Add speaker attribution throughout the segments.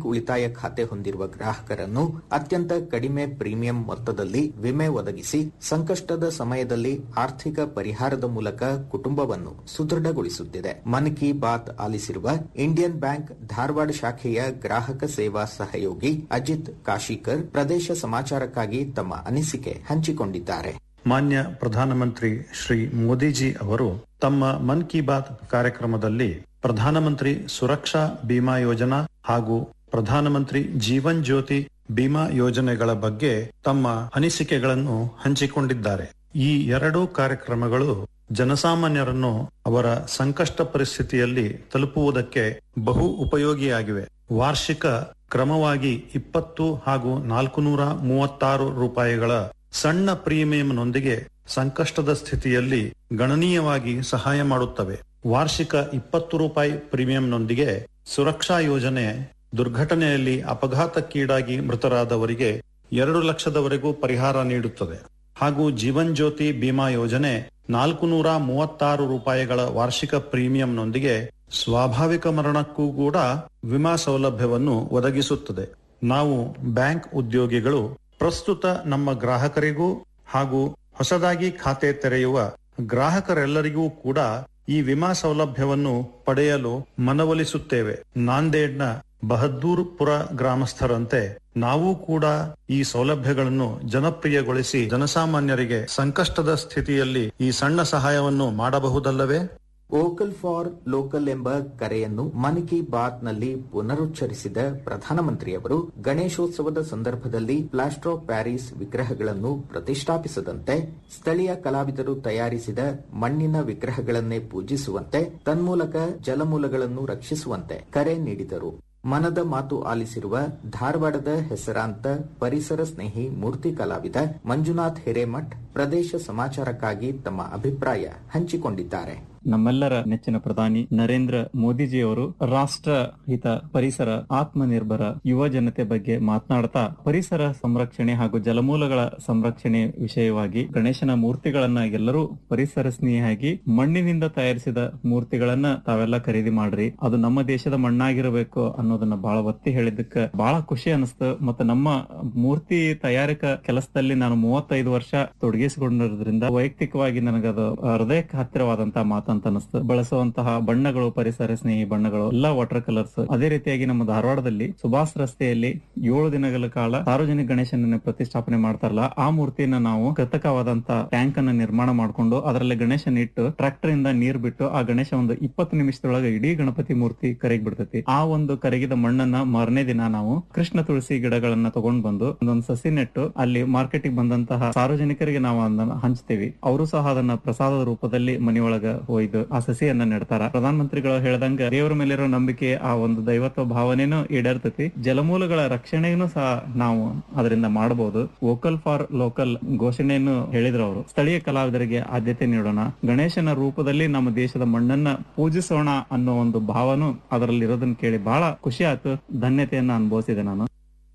Speaker 1: bank ಉಳಿತಾಯ ಖಾತೆ ಹೊಂದಿರುವ ಗ್ರಾಹಕರನ್ನು ಅತ್ಯಂತ ಕಡಿಮೆ ಪ್ರೀಮಿಯಂ ಮೊತ್ತದಲ್ಲಿ ವಿಮೆ ಒದಗಿಸಿ ಸಂಕಷ್ಟದ ಸಮಯದಲ್ಲಿ ಆರ್ಥಿಕ ಪರಿಹಾರದ ಮೂಲಕ ಕುಟುಂಬವನ್ನು ಸುದೃಢಗೊಳಿಸುತ್ತಿದೆ ಮನ್ ಕಿ ಬಾತ್ ಆಲಿಸಿರುವ ಇಂಡಿಯನ್ ಬ್ಯಾಂಕ್ ಧಾರವಾಡ ಶಾಖೆಯ ಗ್ರಾಹಕ ಸೇವಾ ಸಹಯೋಗಿ ಅಜಿತ್ ಕಾಶಿಕರ್ ಪ್ರದೇಶ ಸಮಾಚಾರಕ್ಕಾಗಿ ತಮ್ಮ ಅನಿಸಿಕೆ ಹಂಚಿಕೊಂಡಿದ್ದಾರೆ
Speaker 2: ಮಾನ್ಯ ಪ್ರಧಾನಮಂತ್ರಿ ಶ್ರೀ ಮೋದಿಜಿ ಅವರು ತಮ್ಮ ಮನ್ ಕಿ ಬಾತ್ ಕಾರ್ಯಕ್ರಮದಲ್ಲಿ ಪ್ರಧಾನಮಂತ್ರಿ ಸುರಕ್ಷಾ ಬಿಮಾ ಯೋಜನಾ ಹಾಗೂ ಪ್ರಧಾನಮಂತ್ರಿ ಜೀವನ್ ಜ್ಯೋತಿ ಬಿಮಾ ಯೋಜನೆಗಳ ಬಗ್ಗೆ ತಮ್ಮ ಅನಿಸಿಕೆಗಳನ್ನು ಹಂಚಿಕೊಂಡಿದ್ದಾರೆ ಈ ಎರಡೂ ಕಾರ್ಯಕ್ರಮಗಳು ಜನಸಾಮಾನ್ಯರನ್ನು ಅವರ ಸಂಕಷ್ಟ ಪರಿಸ್ಥಿತಿಯಲ್ಲಿ ತಲುಪುವುದಕ್ಕೆ ಬಹು ಉಪಯೋಗಿಯಾಗಿವೆ ವಾರ್ಷಿಕ ಕ್ರಮವಾಗಿ ಇಪ್ಪತ್ತು ಹಾಗೂ ನಾಲ್ಕು ನೂರ ಮೂವತ್ತಾರು ರೂಪಾಯಿಗಳ ಸಣ್ಣ ಪ್ರೀಮಿಯಂನೊಂದಿಗೆ ಸಂಕಷ್ಟದ ಸ್ಥಿತಿಯಲ್ಲಿ ಗಣನೀಯವಾಗಿ ಸಹಾಯ ಮಾಡುತ್ತವೆ ವಾರ್ಷಿಕ ಇಪ್ಪತ್ತು ರೂಪಾಯಿ ಪ್ರೀಮಿಯಂನೊಂದಿಗೆ ಸುರಕ್ಷಾ ಯೋಜನೆ ದುರ್ಘಟನೆಯಲ್ಲಿ ಅಪಘಾತಕ್ಕೀಡಾಗಿ ಮೃತರಾದವರಿಗೆ ಎರಡು ಲಕ್ಷದವರೆಗೂ ಪರಿಹಾರ ನೀಡುತ್ತದೆ ಹಾಗೂ ಜೀವನ್ ಜ್ಯೋತಿ ಬಿಮಾ ಯೋಜನೆ ನಾಲ್ಕು ನೂರ ಮೂವತ್ತಾರು ರೂಪಾಯಿಗಳ ವಾರ್ಷಿಕ ಪ್ರೀಮಿಯಂನೊಂದಿಗೆ ಸ್ವಾಭಾವಿಕ ಮರಣಕ್ಕೂ ಕೂಡ ವಿಮಾ ಸೌಲಭ್ಯವನ್ನು ಒದಗಿಸುತ್ತದೆ ನಾವು ಬ್ಯಾಂಕ್ ಉದ್ಯೋಗಿಗಳು ಪ್ರಸ್ತುತ ನಮ್ಮ ಗ್ರಾಹಕರಿಗೂ ಹಾಗೂ ಹೊಸದಾಗಿ ಖಾತೆ ತೆರೆಯುವ ಗ್ರಾಹಕರೆಲ್ಲರಿಗೂ ಕೂಡ ಈ ವಿಮಾ ಸೌಲಭ್ಯವನ್ನು ಪಡೆಯಲು ಮನವೊಲಿಸುತ್ತೇವೆ ನಾಂದೇಡ್ನ ಬಹದ್ದೂರ್ಪುರ ಗ್ರಾಮಸ್ಥರಂತೆ ನಾವು ಕೂಡ ಈ ಸೌಲಭ್ಯಗಳನ್ನು ಜನಪ್ರಿಯಗೊಳಿಸಿ ಜನಸಾಮಾನ್ಯರಿಗೆ ಸಂಕಷ್ಟದ ಸ್ಥಿತಿಯಲ್ಲಿ ಈ ಸಣ್ಣ ಸಹಾಯವನ್ನು ಮಾಡಬಹುದಲ್ಲವೇ
Speaker 1: ವೋಕಲ್ ಫಾರ್ ಲೋಕಲ್ ಎಂಬ ಕರೆಯನ್ನು ಮನ್ ಕಿ ಬಾತ್ ನಲ್ಲಿ ಪುನರುಚ್ಚರಿಸಿದ ಪ್ರಧಾನಮಂತ್ರಿಯವರು ಗಣೇಶೋತ್ಸವದ ಸಂದರ್ಭದಲ್ಲಿ ಪ್ಲಾಸ್ಟರ್ ಆಫ್ ಪ್ಯಾರಿಸ್ ವಿಗ್ರಹಗಳನ್ನು ಪ್ರತಿಷ್ಠಾಪಿಸದಂತೆ ಸ್ಥಳೀಯ ಕಲಾವಿದರು ತಯಾರಿಸಿದ ಮಣ್ಣಿನ ವಿಗ್ರಹಗಳನ್ನೇ ಪೂಜಿಸುವಂತೆ ತನ್ಮೂಲಕ ಜಲಮೂಲಗಳನ್ನು ರಕ್ಷಿಸುವಂತೆ ಕರೆ ನೀಡಿದರು ಮನದ ಮಾತು ಆಲಿಸಿರುವ ಧಾರವಾಡದ ಹೆಸರಾಂತ ಪರಿಸರ ಸ್ನೇಹಿ ಮೂರ್ತಿ ಕಲಾವಿದ ಮಂಜುನಾಥ್ ಹಿರೇಮಠ್ ಪ್ರದೇಶ ಸಮಾಚಾರಕ್ಕಾಗಿ ತಮ್ಮ ಅಭಿಪ್ರಾಯ ಹಂಚಿಕೊಂಡಿದ್ದಾರೆ
Speaker 3: ನಮ್ಮೆಲ್ಲರ ನೆಚ್ಚಿನ ಪ್ರಧಾನಿ ನರೇಂದ್ರ ಮೋದಿಜಿಯವರು ರಾಷ್ಟ್ರ ಹಿತ ಪರಿಸರ ಆತ್ಮನಿರ್ಭರ ಯುವ ಜನತೆ ಬಗ್ಗೆ ಮಾತನಾಡ್ತಾ ಪರಿಸರ ಸಂರಕ್ಷಣೆ ಹಾಗೂ ಜಲಮೂಲಗಳ ಸಂರಕ್ಷಣೆ ವಿಷಯವಾಗಿ ಗಣೇಶನ ಮೂರ್ತಿಗಳನ್ನ ಎಲ್ಲರೂ ಪರಿಸರ ಸ್ನೇಹಿಯಾಗಿ ಮಣ್ಣಿನಿಂದ ತಯಾರಿಸಿದ ಮೂರ್ತಿಗಳನ್ನ ತಾವೆಲ್ಲ ಖರೀದಿ ಮಾಡ್ರಿ ಅದು ನಮ್ಮ ದೇಶದ ಮಣ್ಣಾಗಿರಬೇಕು ಅನ್ನೋದನ್ನ ಬಹಳ ಒತ್ತಿ ಹೇಳಿದ್ದಕ್ಕೆ ಬಹಳ ಖುಷಿ ಅನಿಸ್ತು ಮತ್ತೆ ನಮ್ಮ ಮೂರ್ತಿ ತಯಾರಿಕಾ ಕೆಲಸದಲ್ಲಿ ನಾನು ಮೂವತ್ತೈದು ವರ್ಷ ತೊಡಗಿಸಿಕೊಂಡಿರೋದ್ರಿಂದ ವೈಯಕ್ತಿಕವಾಗಿ ನನಗದು ಹೃದಯಕ್ಕೆ ಹತ್ತಿರವಾದಂತಹ ಮಾತು ಅಂತ ಅನಿಸ್ತು ಬಳಸುವಂತಹ ಬಣ್ಣಗಳು ಪರಿಸರ ಸ್ನೇಹಿ ಬಣ್ಣಗಳು ಎಲ್ಲಾ ವಾಟರ್ ಕಲರ್ಸ್ ಅದೇ ರೀತಿಯಾಗಿ ನಮ್ಮ ಧಾರವಾಡದಲ್ಲಿ ಸುಭಾಷ್ ರಸ್ತೆಯಲ್ಲಿ ಏಳು ದಿನಗಳ ಕಾಲ ಸಾರ್ವಜನಿಕ ಗಣೇಶನನ್ನ ಪ್ರತಿಷ್ಠಾಪನೆ ಮಾಡ್ತಾರಲ್ಲ ಆ ಮೂರ್ತಿಯನ್ನ ನಾವು ಕೃತಕವಾದಂತಹ ಟ್ಯಾಂಕ್ ಅನ್ನ ನಿರ್ಮಾಣ ಮಾಡಿಕೊಂಡು ಅದರಲ್ಲಿ ಗಣೇಶನ ಇಟ್ಟು ಟ್ರಾಕ್ಟರ್ ಇಂದ ನೀರ್ ಬಿಟ್ಟು ಆ ಗಣೇಶ ಒಂದು ಇಪ್ಪತ್ತು ನಿಮಿಷದೊಳಗೆ ಇಡೀ ಗಣಪತಿ ಮೂರ್ತಿ ಕರಗಿ ಬಿಡ್ತೈತಿ ಆ ಒಂದು ಕರಗಿದ ಮಣ್ಣನ್ನ ಮಾರನೇ ದಿನ ನಾವು ಕೃಷ್ಣ ತುಳಸಿ ಗಿಡಗಳನ್ನ ತಗೊಂಡ್ ಬಂದು ಒಂದೊಂದು ಸಸಿ ನೆಟ್ಟು ಅಲ್ಲಿ ಮಾರ್ಕೆಟಿಗೆ ಬಂದಂತಹ ಸಾರ್ವಜನಿಕರಿಗೆ ನಾವು ಅದನ್ನ ಹಂಚ್ತೇವಿ ಅವರು ಸಹ ಅದನ್ನ ಪ್ರಸಾದದ ರೂಪದಲ್ಲಿ ಮನೆಯೊಳಗ ಒಯ್ದು ಆ ಸಸಿಯನ್ನ ನೆಡ್ತಾರ ಪ್ರಧಾನ ಮಂತ್ರಿಗಳು ಹೇಳ್ದಂಗ ದೇವರ ಮೇಲಿರೋ ನಂಬಿಕೆ ಆ ಒಂದು ದೈವತ್ವ ಭಾವನೆನೂ ಈಡೇರ್ತತಿ ಜಲಮೂಲಗಳ ರಕ್ಷಣೆಯನ್ನು ಸಹ ನಾವು ಅದರಿಂದ ಮಾಡಬಹುದು ವೋಕಲ್ ಫಾರ್ ಲೋಕಲ್ ಘೋಷಣೆಯನ್ನು ಹೇಳಿದ್ರು ಅವರು ಸ್ಥಳೀಯ ಕಲಾವಿದರಿಗೆ ಆದ್ಯತೆ ನೀಡೋಣ ಗಣೇಶನ ರೂಪದಲ್ಲಿ ನಮ್ಮ ದೇಶದ ಮಣ್ಣನ್ನ ಪೂಜಿಸೋಣ ಅನ್ನೋ ಒಂದು ಭಾವನು ಅದರಲ್ಲಿ ಇರೋದನ್ನ ಕೇಳಿ ಬಹಳ ಖುಷಿ ಆಯ್ತು ಧನ್ಯತೆಯನ್ನ ಅನುಭವಿಸಿದೆ ನಾನು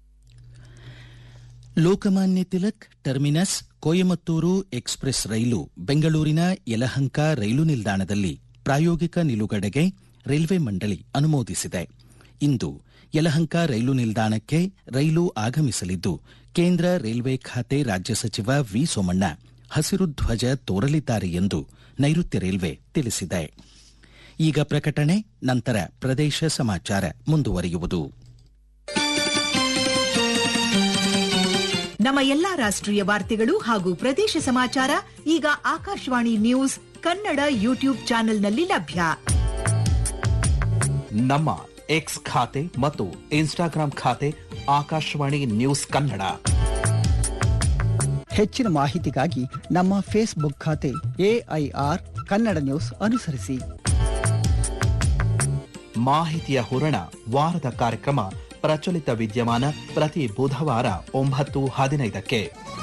Speaker 4: ಲೋಕಮಾನ್ಯ ತಿಲಕ್ ಟರ್ಮಿನಸ್ ಕೊಯಮತ್ತೂರು ಎಕ್ಸ್ಪ್ರೆಸ್ ರೈಲು ಬೆಂಗಳೂರಿನ ಯಲಹಂಕ ರೈಲು ನಿಲ್ದಾಣದಲ್ಲಿ ಪ್ರಾಯೋಗಿಕ ನಿಲುಗಡೆಗೆ ರೈಲ್ವೆ ಮಂಡಳಿ ಅನುಮೋದಿಸಿದೆ ಇಂದು ಯಲಹಂಕ ರೈಲು ನಿಲ್ದಾಣಕ್ಕೆ ರೈಲು ಆಗಮಿಸಲಿದ್ದು ಕೇಂದ್ರ ರೈಲ್ವೆ ಖಾತೆ ರಾಜ್ಯ ಸಚಿವ ವಿ ಸೋಮಣ್ಣ ಹಸಿರು ಧ್ವಜ ತೋರಲಿದ್ದಾರೆ ಎಂದು ನೈಋತ್ಯ ರೈಲ್ವೆ ತಿಳಿಸಿದೆ ಈಗ ಪ್ರಕಟಣೆ ನಂತರ ಪ್ರದೇಶ ಸಮಾಚಾರ ಮುಂದುವರಿಯುವುದು
Speaker 5: ನಮ್ಮ ಎಲ್ಲಾ ರಾಷ್ಟ್ರೀಯ ವಾರ್ತೆಗಳು ಹಾಗೂ ಪ್ರದೇಶ ಸಮಾಚಾರ ಈಗ ಆಕಾಶವಾಣಿ ನ್ಯೂಸ್ ಕನ್ನಡ ಯೂಟ್ಯೂಬ್ ಚಾನೆಲ್ನಲ್ಲಿ ಲಭ್ಯ
Speaker 6: ನಮ್ಮ ಎಕ್ಸ್ ಖಾತೆ ಮತ್ತು ಇನ್ಸ್ಟಾಗ್ರಾಂ ಖಾತೆ ಆಕಾಶವಾಣಿ ನ್ಯೂಸ್ ಕನ್ನಡ
Speaker 7: ಹೆಚ್ಚಿನ ಮಾಹಿತಿಗಾಗಿ ನಮ್ಮ ಫೇಸ್ಬುಕ್ ಖಾತೆ ಎಐಆರ್ ಕನ್ನಡ ನ್ಯೂಸ್ ಅನುಸರಿಸಿ
Speaker 6: ಮಾಹಿತಿಯ ಹೂರಣ ವಾರದ ಕಾರ್ಯಕ್ರಮ ಪ್ರಚಲಿತ ವಿದ್ಯಮಾನ ಪ್ರತಿ ಬುಧವಾರ ಒಂಬತ್ತು ಹದಿನೈದಕ್ಕೆ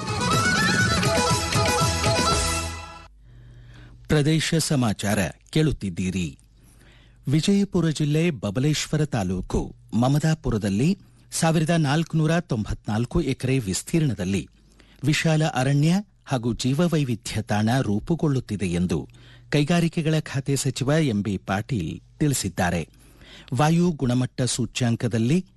Speaker 4: ಪ್ರದೇಶ ಸಮಾಚಾರ ಕೇಳುತ್ತಿದ್ದೀರಿ ವಿಜಯಪುರ ಜಿಲ್ಲೆ ಬಬಲೇಶ್ವರ ತಾಲೂಕು ಮಮದಾಪುರದಲ್ಲಿ ಸಾವಿರದ ನಾಲ್ಕುನೂರ ತೊಂಬತ್ನಾಲ್ಕು ಎಕರೆ ವಿಸ್ತೀರ್ಣದಲ್ಲಿ ವಿಶಾಲ ಅರಣ್ಯ ಹಾಗೂ ಜೀವವೈವಿಧ್ಯ ತಾಣ ರೂಪುಗೊಳ್ಳುತ್ತಿದೆ ಎಂದು ಕೈಗಾರಿಕೆಗಳ ಖಾತೆ ಸಚಿವ ಎಂಬಿ ಪಾಟೀಲ್ ತಿಳಿಸಿದ್ದಾರೆ ವಾಯು ಗುಣಮಟ್ಟ ಸೂಚ್ಯಾಂಕದಲ್ಲಿ